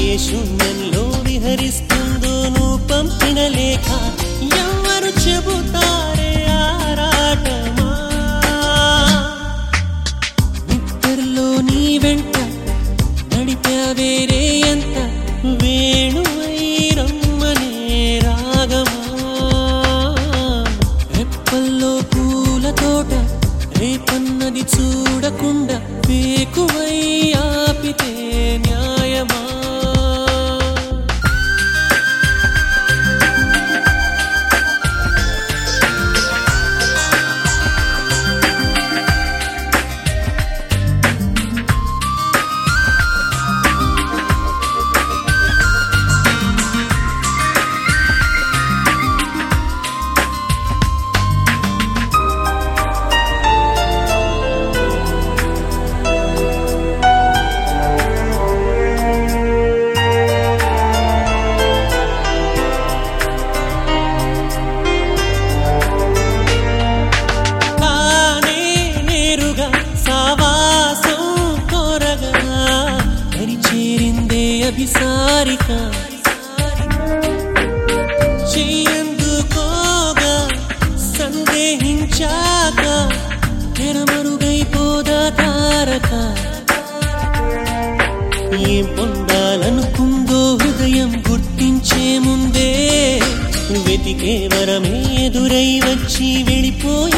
ఏ శూన్యంలో విహరిస్తుందో నువ్వు పంపిన లేఖ ఎవరు చెబుతారే ఆరాటమా నిద్రలో నీ వెంట నడిపా వేరే ఎంత వేణువై రమ్మనే రాగమా రెప్పల్లో పూల తోట రేపన్నది చూడకుండా వేకువై ఆపితే న్యాయమా కానే నేరుగా సావాసం కోరగా మరి చేరిందే అభిసారిక చేయందుకోగా సందేహించాక తెరమరుగైపోదా తారక ఏం పొందాలనుకుందో హృదయం గుర్తించే ముందే వెతికే వరమే ఎదురై వచ్చి వెళ్ళిపోయి